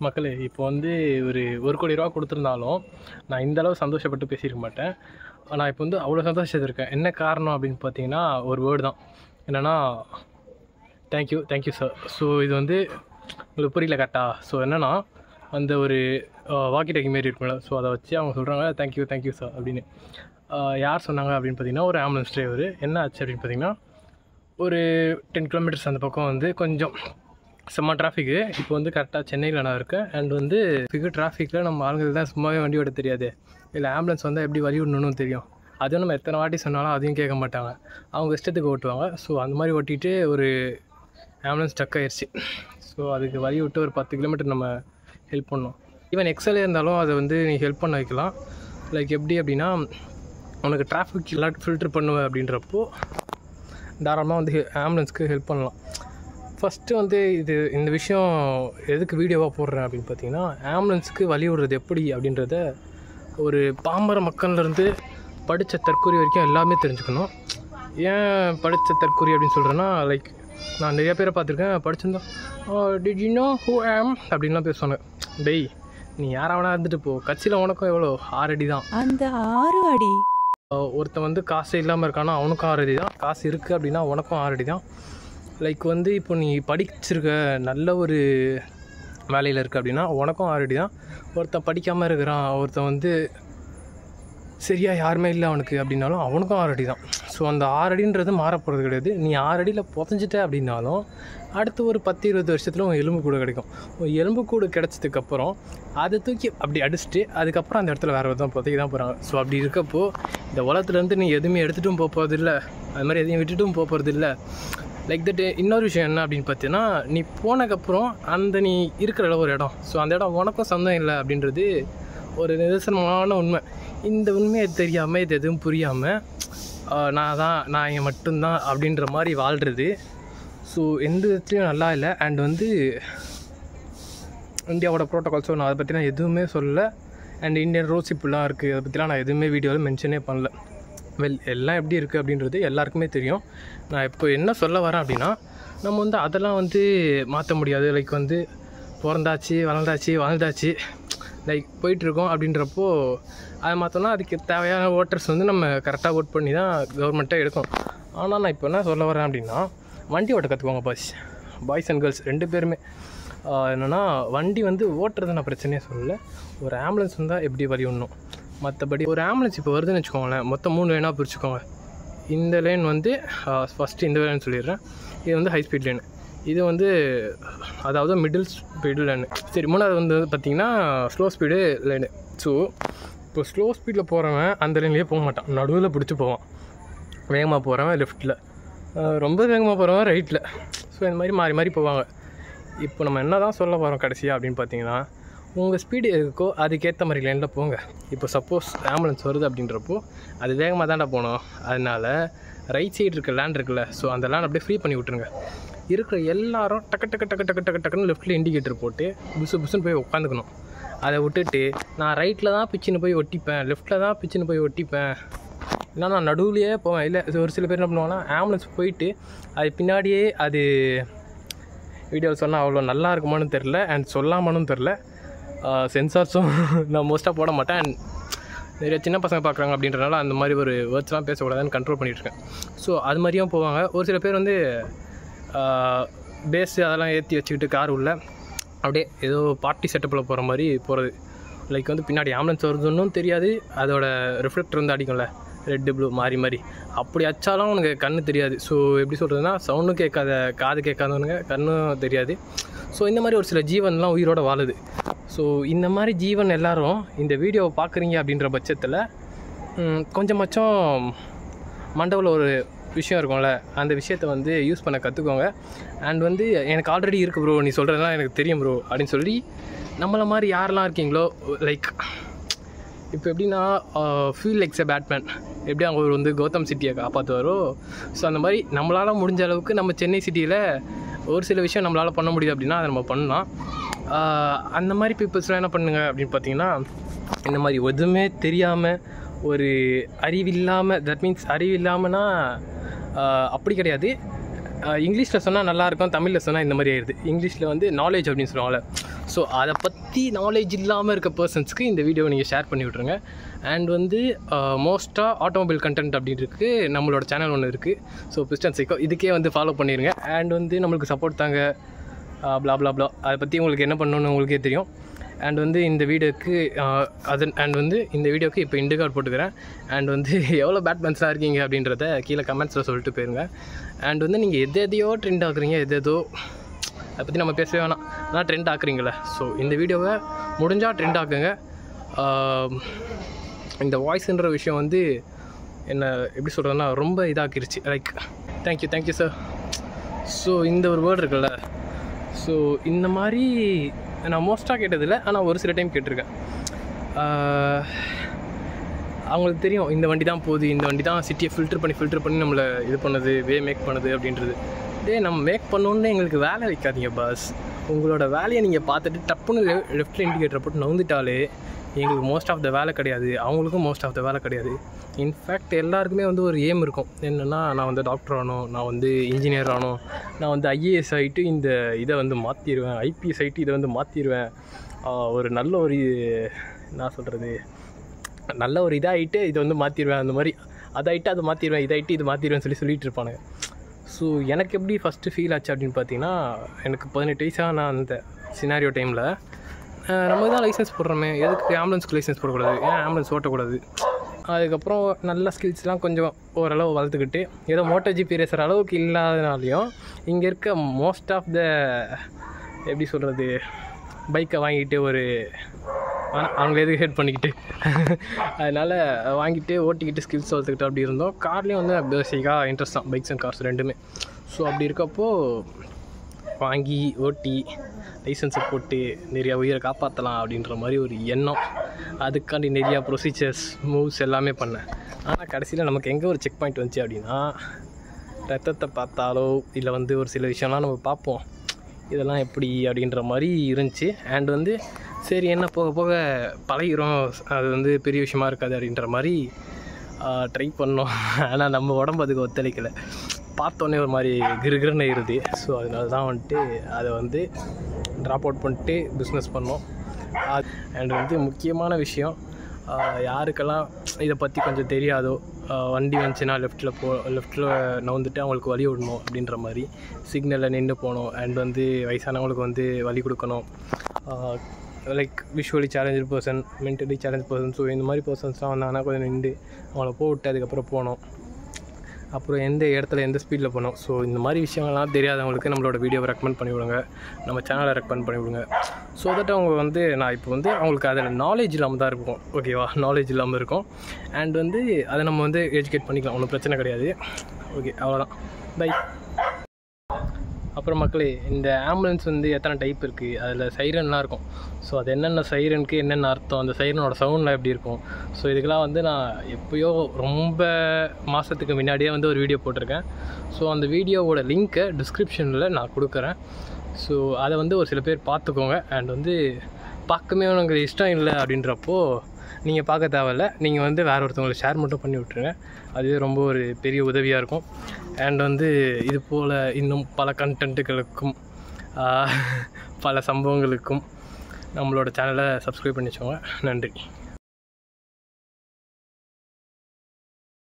மக்களே இப்போ வந்து ஒரு ஒரு கோடி ரூபா கொடுத்துருந்தாலும் நான் இந்த அளவு சந்தோஷப்பட்டு பேசியிருக்க மாட்டேன் நான் இப்போ வந்து அவ்வளோ சந்தோஷத்திருக்கேன் என்ன காரணம் அப்படின்னு பார்த்தீங்கன்னா ஒரு வேர்டு தான் என்னென்னா தேங்க்யூ தேங்க்யூ சார் ஸோ இது வந்து உங்களுக்கு புரியல கரெக்டாக ஸோ என்னென்னா அந்த ஒரு வாக்கி டாக்கி மாரி இருக்கும்ல ஸோ அதை வச்சு அவங்க சொல்கிறாங்க தேங்க்யூ தேங்க்யூ சார் அப்படின்னு ஆஹ் யார் சொன்னாங்க அப்படின்னு பார்த்தீங்கன்னா ஒரு ஆம்புலன்ஸ் டிரைவர் என்ன ஆச்சு அப்படின்னு பார்த்தீங்கன்னா ஒரு டென் கிலோமீட்டர்ஸ் அந்த பக்கம் வந்து கொஞ்சம் செம்ம டிராஃபிக்கு இப்போ வந்து கரெக்டாக சென்னையில் நான் இருக்கேன் அண்ட் வந்து ஃபிகு டிராஃபிக்கில் நம்ம ஆளுங்களுக்கு தான் சும்மாவே வண்டி ஓட்ட தெரியாது இல்லை ஆம்புலன்ஸ் வந்தால் எப்படி வழி விடணும்னு தெரியும் அதுவும் நம்ம எத்தனை வாட்டி சொன்னாலும் அதையும் கேட்க மாட்டாங்க அவங்க இஷ்டத்துக்கு ஓட்டுவாங்க ஸோ அந்த மாதிரி ஓட்டிட்டு ஒரு ஆம்புலன்ஸ் ஸ்டக் ஆயிடுச்சு ஸோ அதுக்கு வழி விட்டு ஒரு பத்து கிலோமீட்டர் நம்ம ஹெல்ப் பண்ணோம் ஈவன் எக்ஸலே இருந்தாலும் அதை வந்து நீ ஹெல்ப் பண்ண வைக்கலாம் லைக் எப்படி அப்படின்னா உனக்கு டிராஃபிக் எல்லாம் ஃபில்டர் பண்ணுவேன் அப்படின்றப்போ தாராளமாக வந்து ஆம்புலன்ஸ்க்கு ஹெல்ப் பண்ணலாம் ஃபஸ்ட்டு வந்து இது இந்த விஷயம் எதுக்கு வீடியோவாக போடுறேன் அப்படின்னு பார்த்தீங்கன்னா ஆம்புலன்ஸுக்கு வழி விடுறது எப்படி அப்படின்றத ஒரு பாமர மக்கள்லேருந்து படித்த தற்கொலை வரைக்கும் எல்லாமே தெரிஞ்சுக்கணும் ஏன் படித்த தற்கொலை அப்படின்னு சொல்கிறேன்னா லைக் நான் நிறைய பேரை பார்த்துருக்கேன் படிச்சிருந்தோம் did you know who am அப்படின்லாம் பேசுவாங்க டெய் நீ யாராவனா இருந்துட்டு போ கட்சியில் உனக்கும் எவ்வளோ ஆறடி தான் அந்த ஆறு அடி அஹ் ஒருத்தன் வந்து காசு இல்லாமல் இருக்கானா அவனுக்கும் ஆறடி தான் காசு இருக்குது அப்படின்னா உனக்கும் ஆறடி தான் லைக் வந்து இப்போ நீ படிச்சிருக்க நல்ல ஒரு வேலையில் இருக்க அப்படின்னா உனக்கும் ஆறடி தான் ஒருத்தன் படிக்காமல் இருக்கிறான் ஒருத்தன் வந்து சரியாக யாருமே இல்லை அவனுக்கு அப்படின்னாலும் அவனுக்கும் ஆறடி தான் ஸோ அந்த ஆறடின்றது மாறப்போகிறது கிடையாது நீ ஆறடியில் புதஞ்சிட்ட அப்படின்னாலும் அடுத்து ஒரு பத்து இருபது வருஷத்தில் உன் எலும்பு கூடு கிடைக்கும் உன் எலும்பு கூடு கிடச்சதுக்கப்புறம் அதை தூக்கி அப்படி அடிச்சுட்டு அதுக்கப்புறம் அந்த இடத்துல வேறு தான் புதைக்க தான் போகிறாங்க ஸோ அப்படி இருக்கப்போ இந்த உலகத்துலேருந்து நீ எதுவுமே எடுத்துகிட்டும் போக போகிறதில்ல அது மாதிரி எதையும் விட்டுட்டும் போக போகிறதில்ல லைக் தட் இன்னொரு விஷயம் என்ன அப்படின்னு பார்த்தீங்கன்னா நீ போனதுக்கப்புறம் அந்த நீ இருக்கிற இடம் ஒரு இடம் ஸோ அந்த இடம் உனக்கும் சொந்தம் இல்லை அப்படின்றது ஒரு நிதர்சனமான உண்மை இந்த உண்மையை தெரியாமல் இது எதுவும் புரியாமல் நான் தான் நான் இங்கே மட்டும்தான் அப்படின்ற மாதிரி வாழ்கிறது ஸோ எந்த விதத்துலையும் நல்லா இல்லை அண்ட் வந்து இந்தியாவோட ப்ரோட்டோகால்ஸோ நான் அதை பற்றிலாம் எதுவுமே சொல்லலை அண்ட் இந்தியன் ரூல்ஸ் இப்படிலாம் இருக்குது அதை பற்றிலாம் நான் எதுவுமே வீடியோவில் மென்ஷனே பண்ணல வெல் எல்லாம் எப்படி இருக்குது அப்படின்றது எல்லாருக்குமே தெரியும் நான் இப்போ என்ன சொல்ல வரேன் அப்படின்னா நம்ம வந்து அதெல்லாம் வந்து மாற்ற முடியாது லைக் வந்து பிறந்தாச்சு வளர்ந்தாச்சு வாழ்ந்தாச்சு லைக் போயிட்டுருக்கோம் அப்படின்றப்போ அதை மாற்றோம்னா அதுக்கு தேவையான ஓட்டர்ஸ் வந்து நம்ம கரெக்டாக ஓட் பண்ணி தான் கவர்மெண்ட்டை எடுக்கணும் ஆனால் நான் இப்போ என்ன சொல்ல வரேன் அப்படின்னா வண்டி ஓட்ட கற்றுக்கோங்க பாய்ஸ் பாய்ஸ் அண்ட் கேர்ள்ஸ் ரெண்டு பேருமே என்னென்னா வண்டி வந்து ஓட்டுறது நான் பிரச்சனையே சொல்லலை ஒரு ஆம்புலன்ஸ் வந்தால் எப்படி வழி விடணும் மற்றபடி ஒரு ஆம்புலன்ஸ் இப்போ வருதுன்னு வச்சுக்கோங்களேன் மொத்தம் மூணு லைனாக பிரிச்சுக்கோங்க இந்த லைன் வந்து ஃபஸ்ட்டு இந்த லைன் சொல்லிடுறேன் இது வந்து ஹை ஸ்பீட் லைனு இது வந்து அதாவது மிடில் ஸ்பீடு லைனு சரி மூணாவது வந்து பார்த்திங்கன்னா ஸ்லோ ஸ்பீடு லைனு ஸோ இப்போ ஸ்லோ ஸ்பீடில் போகிறவன் அந்த லைன்லேயே போக மாட்டான் நடுவில் பிடிச்சி போவான் வேகமாக போகிறவன் லெஃப்ட்டில் ரொம்ப வேகமாக போகிறவன் ரைட்டில் ஸோ இந்த மாதிரி மாறி மாறி போவாங்க இப்போ நம்ம என்ன தான் சொல்ல போகிறோம் கடைசியாக அப்படின்னு பார்த்தீங்கன்னா உங்கள் ஸ்பீடு இருக்கோ அதுக்கேற்ற மாதிரி லைனில் போங்க இப்போ சப்போஸ் ஆம்புலன்ஸ் வருது அப்படின்றப்போ அது வேகமாக தான்டா போகணும் அதனால் ரைட் சைடு இருக்க லேண்ட் இருக்குல்ல ஸோ அந்த லேண்ட் அப்படியே ஃப்ரீ பண்ணி விட்ருங்க இருக்கிற எல்லாரும் டக்கு டக்கு டக்கு டக்கு டக்கு டக்குன்னு லெஃப்ட்டில் இண்டிகேட்டர் போட்டு புசு புசுன்னு போய் உட்காந்துக்கணும் அதை விட்டுட்டு நான் ரைட்டில் தான் பிச்சுன்னு போய் ஒட்டிப்பேன் லெஃப்ட்டில் தான் பிச்சுன்னு போய் ஒட்டிப்பேன் இல்லை நான் நடுவுலையே போவேன் இல்லை இது ஒரு சில பேர் என்ன பண்ணுவாங்கன்னா ஆம்புலன்ஸ் போயிட்டு அது பின்னாடியே அது வீடியோவில் சொன்னால் அவ்வளோ நல்லா இருக்குமான்னு தெரில அண்ட் சொல்லாமனும் தெரில சென்சார்ஸும் நான் மோஸ்ட்டாக போட மாட்டேன் அண்ட் நிறைய சின்ன பசங்க பார்க்குறாங்க அப்படின்றனால அந்த மாதிரி ஒரு வேர்ட்ஸ்லாம் பேசக்கூடாதுன்னு கண்ட்ரோல் பண்ணிகிட்ருக்கேன் ஸோ அது மாதிரியும் போவாங்க ஒரு சில பேர் வந்து பேஸு அதெல்லாம் ஏற்றி வச்சுக்கிட்டு கார் உள்ள அப்படியே ஏதோ பார்ட்டி செட்டப்பில் போகிற மாதிரி போகிறது லைக் வந்து பின்னாடி ஆம்புலன்ஸ் வருதுன்னும் தெரியாது அதோட ரிஃப்ளெக்டர் வந்து அடிக்கும்ல ரெட்டு ப்ளூ மாறி மாறி அப்படி அடித்தாலும் உனக்கு கண்ணு தெரியாது ஸோ எப்படி சொல்கிறதுனா சவுண்டும் கேட்காத காது கேட்காதவனுங்க கண்ணும் தெரியாது ஸோ இந்த மாதிரி ஒரு சில ஜீவன்லாம் உயிரோட வாழுது ஸோ இந்த மாதிரி ஜீவன் எல்லாரும் இந்த வீடியோவை பார்க்குறீங்க அப்படின்ற பட்சத்தில் ம், கொஞ்சமாச்சும் மண்டபத்தில் ஒரு விஷயம் இருக்கும்ல அந்த விஷயத்தை வந்து யூஸ் பண்ண கற்றுக்கோங்க அண்ட் வந்து எனக்கு ஆல்ரெடி இருக்குது ப்ரோ நீ சொல்கிறதுலாம் எனக்கு தெரியும் ப்ரோ அப்படின்னு சொல்லி நம்மளை மாதிரி யாரெல்லாம் இருக்கீங்களோ லைக் இப்போ எப்படின்னா ஃபீல் லைக்ஸ் எ பேட்மேன் எப்படி அவங்க வந்து கௌதம் சிட்டியை காப்பாற்றுவாரோ ஸோ அந்த மாதிரி நம்மளால் முடிஞ்ச அளவுக்கு நம்ம சென்னை சிட்டியில் ஒரு சில விஷயம் நம்மளால் பண்ண முடியுது அப்படின்னா அதை நம்ம பண்ணலாம் ஆஹ் அந்த மாதிரி பீப்புள்ஸ்லாம் என்ன பண்ணுங்க அப்படின்னு பார்த்தீங்கன்னா இந்த மாதிரி எதுவுமே தெரியாமல் ஒரு அறிவில்லாமல் தட் மீன்ஸ் அறிவில்லாமனா அப்படி கிடையாது இங்கிலீஷில் சொன்னால் நல்லாயிருக்கும் தமிழில் சொன்னால் இந்த மாதிரி ஆயிடுது இங்கிலீஷில் வந்து நாலேஜ் அப்படின்னு சொல்லுவாங்கள்ல ஸோ அதை பற்றி நாலேஜ் இல்லாமல் இருக்க பர்சன்ஸ்க்கு இந்த வீடியோவை நீங்கள் ஷேர் பண்ணி விட்ருங்க அண்ட் வந்து மோஸ்ட்டாக ஆட்டோமொபைல் கண்டென்ட் அப்படின்னு இருக்கு நம்மளோட சேனல் ஒன்று இருக்குது ஸோ பிஸ்டன் சைக்கோ இதுக்கே வந்து ஃபாலோ பண்ணிடுங்க அண்ட் வந்து நம்மளுக்கு சப்போர்ட் தாங்க ப்ளா ப்ளா ப்ளா அதை பற்றி உங்களுக்கு என்ன பண்ணணும்னு உங்களுக்கே தெரியும் அண்ட் வந்து இந்த வீடியோக்கு அது அண்ட் வந்து இந்த வீடியோக்கு இப்போ இண்டு கார்டு போட்டுக்கிறேன் அண்ட் வந்து எவ்வளோ பேட்மேன்ஸ்லாம் இருக்கீங்க அப்படின்றத கீழே கமெண்ட்ஸில் சொல்லிட்டு போயிருங்க அண்ட் வந்து நீங்கள் எது எதையோ ட்ரெண்ட் ஆக்குறீங்க எது எதோ அதை பற்றி நம்ம பேசவே வேணாம் ஆனால் ட்ரெண்ட் ஆக்குறீங்களே ஸோ இந்த வீடியோவை முடிஞ்சால் ட்ரெண்ட் ஆக்குங்க ஆம், இந்த வாய்ஸ்ன்ற விஷயம் வந்து என்ன எப்படி சொல்கிறதுனா ரொம்ப இதாக்கிருச்சு like thank you thank you sir so இந்த ஒரு வேர்டு இருக்குல்ல ஸோ இந்த மாதிரி நான் மோஸ்ட்டாக கேட்டதில்லை ஆனால் ஒரு சில டைம் கேட்டிருக்கேன் ஆஹ், அவங்களுக்கு தெரியும் இந்த வண்டி தான் போகுது இந்த வண்டி தான் சிட்டியை ஃபில்டர் பண்ணி ஃபில்டர் பண்ணி நம்மளை இது பண்ணுது வே மேக் பண்ணுது அப்படின்றது டே நம்ம மேக் பண்ணோன்னே எங்களுக்கு வேலை வைக்காதீங்க பாஸ் உங்களோட வேலையை நீங்கள் பார்த்துட்டு டப்புன்னு லெஃப்ட்டில் இண்டிகேட்டர் போட்டு நவுந்துட்டாலே எங்களுக்கு மோஸ்ட் ஆஃப் த வேலை கிடையாது அவங்களுக்கும் மோஸ்ட் ஆஃப் த வேலை கிடையாது இன்ஃபேக்ட் எல்லாருக்குமே வந்து ஒரு ஏம் இருக்கும் என்னென்னா நான் வந்து டாக்டர் ஆகணும் நான் வந்து இன்ஜினியர் ஆகணும் நான் வந்து ஐஏஎஸ் ஆகிட்டு இந்த இதை வந்து மாற்றிடுவேன் ஐபிஎஸ் ஆகிட்டு இதை வந்து மாற்றிடுவேன் ஒரு நல்ல ஒரு என்ன சொல்கிறது நல்ல ஒரு இதாகிட்டு இதை வந்து மாற்றிடுவேன் அந்த மாதிரி அதாயிட்டு அதை மாற்றிடுவேன் இதாயிட்டு இது மாற்றிடுவேன் சொல்லி சொல்லிட்டு இருப்பானுங்க ஸோ எனக்கு எப்படி ஃபஸ்ட்டு ஃபீல் ஆச்சு அப்படின்னு பார்த்தீங்கன்னா எனக்கு பதினெட்டு வயசாக நான் அந்த சினாரியோ டைமில் நம்ம தான் லைசன்ஸ் போடுறோமே எதுக்கு ஆம்புலன்ஸ்க்கு லைசன்ஸ் போடக்கூடாது ஏன் ஆம்புலன்ஸ் ஓட்டக்கூடாது அதுக்கப்புறம் நல்ல ஸ்கில்ஸ்லாம் கொஞ்சம் ஓரளவு வளர்த்துக்கிட்டு ஏதோ மோட்டோ ஜிபி ரேசர் அளவுக்கு இல்லாதனாலையும் இங்கே இருக்க மோஸ்ட் ஆஃப் த எப்படி சொல்கிறது பைக்கை வாங்கிட்டு ஒரு ஆனா- அவங்கள எதுக்கு ஹெட் பண்ணிக்கிட்டு அதனால் வாங்கிட்டு ஓட்டிக்கிட்டு ஸ்கில்ஸ் வளர்த்துக்கிட்டு அப்படி இருந்தோம் கார்லேயும் வந்து பேசிக்காக இன்ட்ரெஸ்ட் தான் பைக்ஸ் அண்ட் கார்ஸ் ரெண்டுமே ஸோ அப்படி இருக்கப்போ வாங்கி ஓட்டி லைசன்ஸை போட்டு நிறையா உயிரை காப்பாற்றலாம் அப்படின்ற மாதிரி ஒரு எண்ணம் அதுக்காண்டி நிறையா ப்ரொசீஜர்ஸ் மூவ்ஸ் எல்லாமே பண்ணேன் ஆனால் கடைசியில் நமக்கு எங்கே ஒரு செக் பாயிண்ட் வந்துச்சு அப்படின்னா ரத்தத்தை பார்த்தாலோ இல்லை வந்து ஒரு சில விஷயம்லாம் நம்ம பார்ப்போம் இதெல்லாம் எப்படி அப்படின்ற மாதிரி இருந்துச்சு அண்ட் வந்து சரி என்ன போக போக பழகிறோம் அது வந்து பெரிய விஷயமா இருக்காது அப்படின்ற மாதிரி ட்ரை பண்ணோம் ஆனால் நம்ம உடம்பு அதுக்கு ஒத்துழைக்கலை பார்த்தோன்னே ஒரு மாதிரி கிருகிருன்னு இருது ஸோ அதனால தான் வந்துட்டு அதை வந்து ட்ராப் அவுட் பண்ணிட்டு பிஸ்னஸ் பண்ணோம் அண்ட் வந்து முக்கியமான விஷயம் ஆஹ் யாருக்கெல்லாம் இதை பற்றி கொஞ்சம் தெரியாதோ ஆஹ் வண்டி வந்துச்சுன்னா லெஃப்ட்டில் போ லெஃப்ட்டில் நவுந்துட்டு அவங்களுக்கு வழி விடணும் அப்படின்ற மாதிரி சிக்னலில் நின்று போகணும் அண்ட் வந்து வயசானவங்களுக்கு வந்து வழி கொடுக்கணும் like visually challenge person mentally challenge person so இந்த மாதிரி பர்சன்ஸ்லாம் வந்தாங்கன்னா கொஞ்சம் நின்று அவங்கள போட்டு அதுக்கப்புறம் போகணும் அப்புறம் எந்த இடத்துல எந்த ஸ்பீடில் போகணும் ஸோ இந்த மாதிரி விஷயங்கள்லாம் தெரியாதவங்களுக்கு நம்மளோட வீடியோவை ரெக்கமெண்ட் பண்ணி விடுங்க நம்ம சேனலை ரெக்கமெண்ட் பண்ணி விடுங்க ஸோ தட் அவங்க வந்து நான் இப்போ வந்து அவங்களுக்கு அதில் நாலேஜ் இல்லாமல் தான் இருக்கும் ஓகேவா நாலேஜ் இல்லாமல் இருக்கும் அண்ட் வந்து அதை நம்ம வந்து எஜுகேட் பண்ணிக்கலாம் ஒன்றும் பிரச்சனை கிடையாது ஓகே அவ்வளோதான் பை அப்புறம் மக்களே இந்த ஆம்புலன்ஸ் வந்து எத்தனை டைப் இருக்குது அதில் சைரன்லாம் இருக்கும் ஸோ அது என்னென்ன சைரனுக்கு என்னென்ன அர்த்தம் அந்த சைரனோட சவுண்ட்லாம் எப்படி இருக்கும் ஸோ இதுக்கெல்லாம் வந்து நான் எப்பயோ ரொம்ப மாதத்துக்கு முன்னாடியே வந்து ஒரு வீடியோ போட்டிருக்கேன் ஸோ அந்த வீடியோவோட லிங்க்கை டிஸ்கிரிப்ஷனில் நான் கொடுக்குறேன் ஸோ அதை வந்து ஒரு சில பேர் பார்த்துக்கோங்க அண்ட் வந்து பார்க்கவே உனக்கு இஷ்டம் இல்லை அப்படின்றப்போ நீங்கள் பார்க்க தேவையில்ல நீங்கள் வந்து வேற ஒருத்தவங்களுக்கு ஷேர் மட்டும் பண்ணி விட்ருங்க அதுவே ரொம்ப ஒரு பெரிய உதவியாக இருக்கும் அண்ட் வந்து இது போல் இன்னும் பல கண்டென்ட்டுகளுக்கும் பல சம்பவங்களுக்கும் நம்மளோட சேனலை சப்ஸ்கிரைப் பண்ணி வச்சோங்க நன்றி